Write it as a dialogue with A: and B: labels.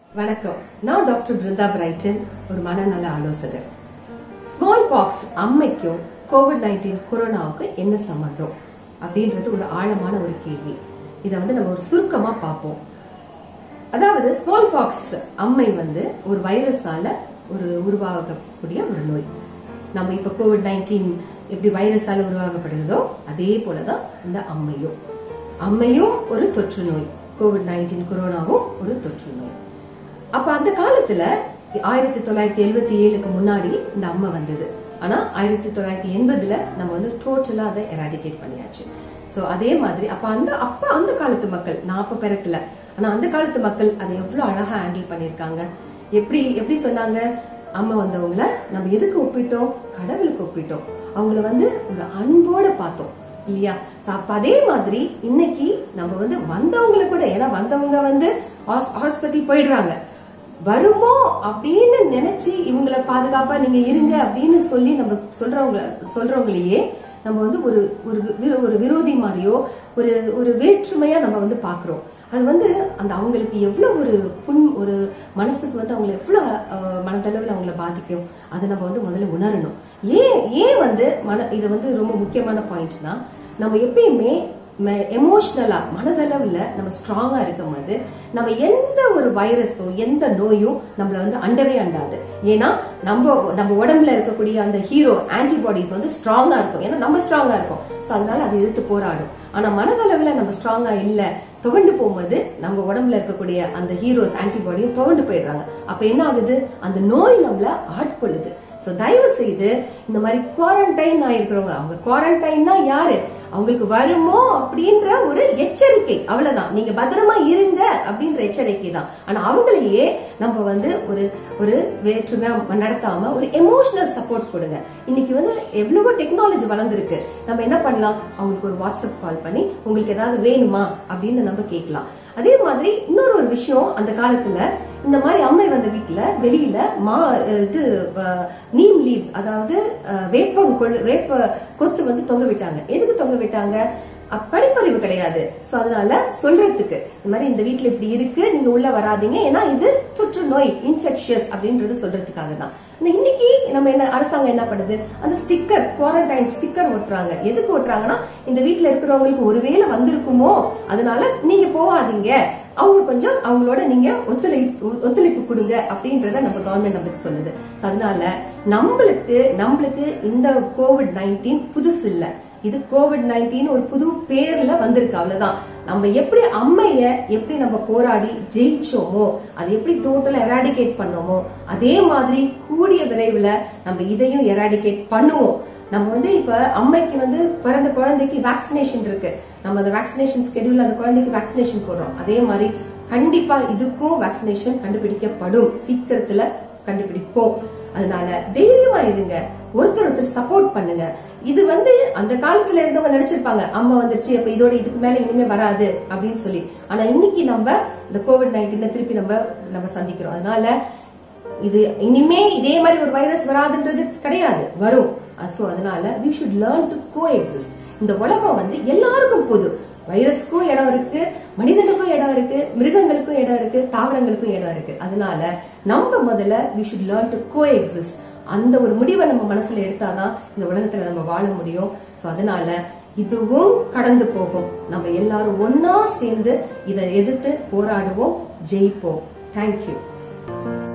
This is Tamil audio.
A: வணக்கம் நான் டாக்டர் பிருந்தா பிரைட்டன் ஒரு மனநல ஆலோசகர் ஸ்மால் பாக்ஸ் அம்மைக்கும் கோவிட் நைன்டீன் கொரோனாவுக்கும் என்ன சம்பந்தம் அப்படின்றது ஒரு ஆழமான ஒரு கேள்வி இதை வந்து நம்ம ஒரு சுருக்கமா பார்ப்போம் அதாவது ஸ்மால் பாக்ஸ் அம்மை வந்து ஒரு வைரஸால ஒரு உருவாகக்கூடிய ஒரு நோய் நம்ம இப்ப கோவிட் நைன்டீன் எப்படி வைரஸால உருவாக்கப்படுகிறதோ அதே போலதான் இந்த அம்மையும் அம்மையும் ஒரு தொற்று நோய் கோவிட் நைன்டீன் கொரோனாவும் ஒரு தொற்று நோய் அப்ப அந்த காலத்துல ஆயிரத்தி தொள்ளாயிரத்தி எழுபத்தி ஏழுக்கு முன்னாடி இந்த அம்மை வந்தது ஆனா ஆயிரத்தி தொள்ளாயிரத்தி எண்பதுல நம்ம வந்து டோட்டலா அதை எராடிகேட் பண்ணியாச்சு சோ அதே மாதிரி அப்ப அந்த அப்ப அந்த காலத்து மக்கள் நான் அப்ப பிறக்கல ஆனா அந்த காலத்து மக்கள் அதை எவ்வளவு அழகா ஹேண்டில் பண்ணிருக்காங்க எப்படி எப்படி சொன்னாங்க அம்மா வந்தவங்கள நம்ம எதுக்கு ஒப்பிட்டோம் கடவுளுக்கு ஒப்பிட்டோம் அவங்கள வந்து ஒரு அன்போட பார்த்தோம் இல்லையா சோ அப்ப அதே மாதிரி இன்னைக்கு நம்ம வந்து வந்தவங்கள கூட ஏன்னா வந்தவங்க வந்து ஹாஸ்பிட்டல் போயிடுறாங்க வருமோ அப்படின்னு நினைச்சு இவங்கள பாதுகாப்பா நீங்க இருங்க அப்படின்னு சொல்லி நம்ம சொல்றவங்க சொல்றவங்களையே நம்ம வந்து ஒரு ஒரு விரோ- ஒரு விரோதி மாதிரியோ ஒரு ஒரு வேற்றுமையா நம்ம வந்து பாக்குறோம் அது வந்து அந்த அவங்களுக்கு எவ்வளவு ஒரு புண் ஒரு மனசுக்கு வந்து அவங்களை எவ்வளவு அஹ், மனதளவுல அவங்கள பாதிக்கும் அதை நம்ம வந்து முதல்ல உணரணும் ஏன் ஏன் வந்து மன இது வந்து ரொம்ப முக்கியமான பாயிண்ட்னா நம்ம எப்பயுமே எமோஷனலா மனதளவுல நம்ம ஸ்ட்ராங்கா இருக்கும் போது நம்ம எந்த ஒரு வைரஸோ எந்த நோயும் நம்மள வந்து அண்டவே அண்டாது ஏன்னா நம்ம நம்ம உடம்புல இருக்கக்கூடிய அந்த ஹீரோ ஆன்டிபாடிஸ் வந்து ஸ்ட்ராங்கா இருக்கும் ஏன்னா நம்ம ஸ்ட்ராங்கா இருக்கும் சோ அதனால அது எதிர்த்து போராடும் ஆனா மனதளவுல நம்ம ஸ்ட்ராங்கா இல்ல துவண்டு போகும்போது நம்ம உடம்புல இருக்கக்கூடிய அந்த ஹீரோஸ் ஆன்டிபாடியும் துவண்டு போயிடுறாங்க அப்ப என்ன ஆகுது அந்த நோய் நம்மள ஆட்கொள்ளுது சோ தயவு செய்து இந்த மாதிரி குவாரண்டைன் ஆயிருக்கிறவங்க அவங்க குவாரண்டைன்னா யாரு அவங்களுக்கு வருமோ அப்படின்ற ஒரு எச்சரிக்கை அவ்வளவுதான் நீங்க பத்திரமா இருங்க அப்படின்ற எச்சரிக்கை தான் ஆனா அவங்களையே நம்ம வந்து ஒரு ஒரு வேற்றுமை நடத்தாம ஒரு எமோஷனல் சப்போர்ட் கொடுங்க இன்னைக்கு வந்து எவ்வளவோ டெக்னாலஜி வளர்ந்துருக்கு நம்ம என்ன பண்ணலாம் அவங்களுக்கு ஒரு வாட்ஸ்அப் கால் பண்ணி உங்களுக்கு ஏதாவது வேணுமா அப்படின்னு நம்ம கேட்கலாம் அதே மாதிரி இன்னொரு ஒரு விஷயம் அந்த காலத்துல இந்த மாதிரி அம்மை வந்த வீட்டுல வெளியில மா இது அஹ், நீம் லீவ்ஸ் அதாவது அஹ், வேப்பம் கொள்ளு வேப்ப கொத்து வந்து தொங்க விட்டாங்க எதுக்கு தொங்க விட்டாங்க அஹ், படிப்பறிவு கிடையாது சோ அதனால சொல்றதுக்கு இந்த மாதிரி இந்த வீட்டுல இப்படி இருக்கு நீங்க உள்ள வராதீங்க ஏன்னா இது தொற்று நோய் இன்ஃபெக்ஷியஸ் அப்படின்றது சொல்றதுக்காக தான் ஆனா இன்னைக்கு நம்ம என்ன அரசாங்கம் என்ன பண்ணுது அந்த ஸ்டிக்கர் குவாரண்டைன் ஸ்டிக்கர் ஒட்டுறாங்க எதுக்கு ஒட்டுறாங்கன்னா இந்த வீட்டுல இருக்கிறவங்களுக்கு ஒருவேளை வந்திருக்குமோ அதனால நீங்க போகாதீங்க அவங்க கொஞ்சம் அவங்களோட நீங்க ஒத்துழைப்பு ஒத்துழைப்பு கொடுங்க அப்படின்றத நம்ம கவர்மெண்ட் நம்மளுக்கு சொல்லுது So அதனால நம்மளுக்கு நம்மளுக்கு இந்த கோவிட் நைன்டீன் புதுசு இல்ல இது கோவிட் நைன்டீன் ஒரு புது பேர்ல வந்திருக்கு அவ்வளவுதான் நம்ம எப்படி அம்மைய எப்படி நம்ம போராடி ஜெயிச்சோமோ அது எப்படி டோட்டலா எராடிகேட் பண்ணோமோ அதே மாதிரி கூடிய விரைவில் நம்ம இதையும் எராடிகேட் பண்ணுவோம் நம்ம வந்து இப்ப அம்மைக்கு வந்து பிறந்த குழந்தைக்கு வேக்சினேஷன் இருக்கு நம்ம அந்த வேக்சினேஷன் ஸ்கெடியூல் அந்த குழந்தைக்கு வேக்சினேஷன் போடுறோம் அதே மாதிரி கண்டிப்பா இதுக்கும் வேக்சினேஷன் கண்டுபிடிக்கப்படும் சீக்கிரத்துல கண்டுபிடிப்போம் அதனால தைரியமா இருங்க ஒருத்தர் ஒருத்தர் சப்போர்ட் பண்ணுங்க இது வந்து அந்த காலத்துல இருந்தவங்க நினைச்சிருப்பாங்க அம்மா வந்துருச்சு அப்ப இதோட இதுக்கு மேல இனிமே வராது அப்படின்னு சொல்லி ஆனா இன்னைக்கு நம்ம இந்த கோவிட் நைன்டீன் திருப்பி நம்ம நம்ம சந்திக்கிறோம் அதனால இது இனிமே இதே மாதிரி ஒரு வைரஸ் வராதுன்றது கிடையாது வரும் சோ அதனால we should learn to coexist இந்த உலகம் வந்து எல்லாருக்கும் பொது வைரஸ்க்கும் இடம் இருக்கு மனிதனுக்கும் இடம் இருக்கு மிருகங்களுக்கும் இடம் இருக்கு தாவரங்களுக்கும் இடம் இருக்கு அதனால நம்ம முதல்ல we should learn to coexist அந்த ஒரு முடிவை நம்ம மனசுல எடுத்தாதான் இந்த உலகத்துல நம்ம வாழ முடியும் சோ அதனால இதுவும் கடந்து போகும் நம்ம எல்லாரும் ஒன்னா சேர்ந்து இதை எதிர்த்து போராடுவோம் ஜெயிப்போம் தேங்க்யூ